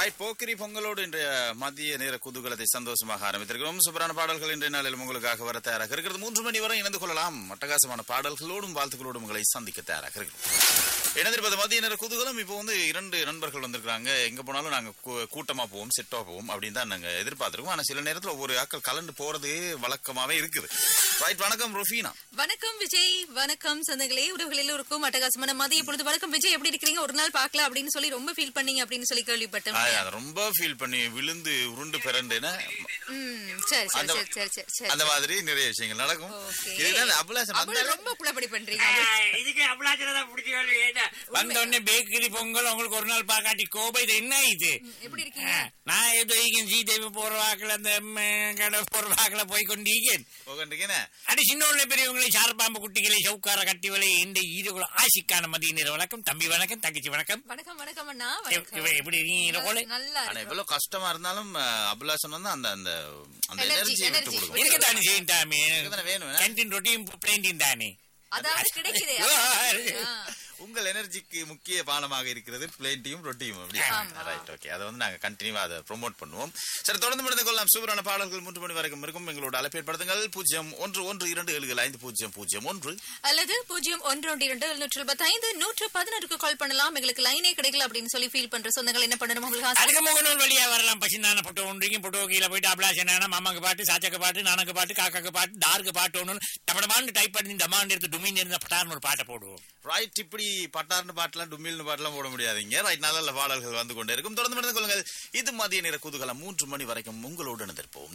Right போக்கிரி பொங்கலோடு இன்றைய மதிய நேர குதூகலத்தை சந்தோஷமாக ஆரம்பித்திருக்கிறோம் சூப்பரான பாடல்கள் இன்றைய நாளில் உங்களுக்காக வர தயாராக இருக்கிறது மூன்று மணி வரை இணைந்து கொள்ளலாம் அட்டகாசமான பாடல்களோடும் வாழ்த்துக்களோடும் உங்களை சந்திக்க தயாராக இருக்கிறோம் இணைந்திருப்பது மதிய நேர குதூகலம் இப்போ வந்து இரண்டு நண்பர்கள் வந்திருக்காங்க எங்க போனாலும் நாங்க கூ- கூட்டமா போவோம் செட்டா போவோம் அப்படின்னு தான் நாங்க எதிர்பார்த்திருக்கோம் ஆனா சில நேரத்துல ஒவ்வொரு ஆட்கள் கலந்து போறது வழக்கமாவே இருக்குது ரைட் வணக்கம் ருஃபீனா வணக்கம் விஜய் வணக்கம் சொந்தங்களே உறவுகள் எல்லோருக்கும் அட்டகாசமான மதிய பொழுது வணக்கம் விஜய் எப்படி இருக்கிறீங்க ஒரு நாள் பார்க்கலாம் அப்படின்னு சொல்லி ரொம்ப ஃபீல் பண்ணீங்க அப்படின்னு சொல்லி கேள்விப்பட்டேன் ஆ, அதை ரொம்ப ஃபீல் பண்ணி விழுந்து உருண்டு பிறண்டுன்னு ம், சரி சரி அந்த- சரி சரி சரி சரி அந்த மாதிரி நிறைய விஷயங்கள் நடக்கும் Okay. இதுதான் அபிலாஷன் அவ்வளவு வந்தாலே- ரொம்ப குழப்படி பண்றீங்க இதுக்கு அவ்வளவு பிடிச்சி வேலை ஏன்னா வந்த உடனே பேக்கரி பொங்கல் உங்களுக்கு ஒரு நாள் பாக்காட்டி கோபை இது என்ன இது எப்படி இருக்கீங்க ஆ, நான் ஏதோ ஈகன் சீதேவி போற வாக்குல அந்த ம், கடை போற வாக்குல போய் கொண்டீங்கன் போகண்டிங்கன்னு அடி சின்ன உள்ள பெரியவங்களை சாரப்பாம்பு குட்டிகளை சவுக்கார கட்டி வலை இந்த ஈடுகுல ஆசிக்கான மதிய நேர வணக்கம் தம்பி வணக்கம் தங்கச்சி வணக்கம் வணக்கம் வணக்கம் அண்ணா எப்- வணக்கம் இவ- எப்படி இருக்கீங்க கோலை நல்லா ஆனா இருக்கு இவ்வளவு கஷ்டமா இருந்தாலும் அஹ், அபிலாஷன் வந்து அந்த அந்த அந்த Energy, எனர்ஜி விட்டு energy. கொடுக்கும் எனக்கு தானே செய்யும் தாமே இதுதானே வேணும் கேன்டீன் ரொட்டியும் பிளேண்டின் தானே அதாவது கிடைக்குது ஆ. உங்கள் எனர்ஜிக்கு முக்கிய பானமாக இருக்கிறது பிளேண்டியும் ரொட்டியும் அப்படி ரைட் ஓகே அதை வந்து நாங்க கண்டினியூவா அதை ப்ரோமோட் பண்ணுவோம் சரி தொடர்ந்து முடிந்து கொள்ளலாம் சூப்பரான பாடல்கள் மூன்று மணி வரைக்கும் இருக்கும் எங்களோட அழைப்பேற்படுத்துங்கள் பூஜ்ஜியம் ஒன்று ஒன்று இரண்டு ஏழுகள் ஐந்து பூஜ்ஜியம் பூஜ்ஜியம் ஒன்று அல்லது பூஜ்ஜியம் ஒன்று ஒன்று இரண்டு எழுநூற்று இருபத்தைந்து நூற்று பதினொருக்கு கால் பண்ணலாம் எங்களுக்கு லைனே கிடைக்கல அப்படின்னு சொல்லி ஃபீல் பண்ற சொந்தங்கள் என்ன பண்ணணும் உங்களுக்கு ஆசை அதுக்கு முகநூல் வழியா வரலாம் பசிந்தான போட்டோ ஒன்றைக்கும் போட்டோ கீழே போயிட்டு அபிலாஷனான மாமாக்கு பாட்டு சாச்சக்கு பாட்டு நானக்கு பாட்டு காக்காக்கு பாட்டு டார்க்கு பாட்டு ஒன்று டபடமான்னு டைப் பண்ணி தமான் எடுத்து டுமின் இருந்த பட்டார்னு ஒரு பாட்டை போடுவோம் ரைட் இப்படி பட்டார்னு பாட்டுலாம் டும்மில்னு பாட்டுலாம் போட முடியாதீங்க ரைட் நல்ல நல்ல பாடல்கள் வந்து கொண்டே இருக்கும் தொடர்ந்து முடிந்து கொள்ளுங்கள் இது மதிய நேர குதூகலம் மூன்று மணி வரைக்கும் உங்களோடு இணைந்திருப்போம்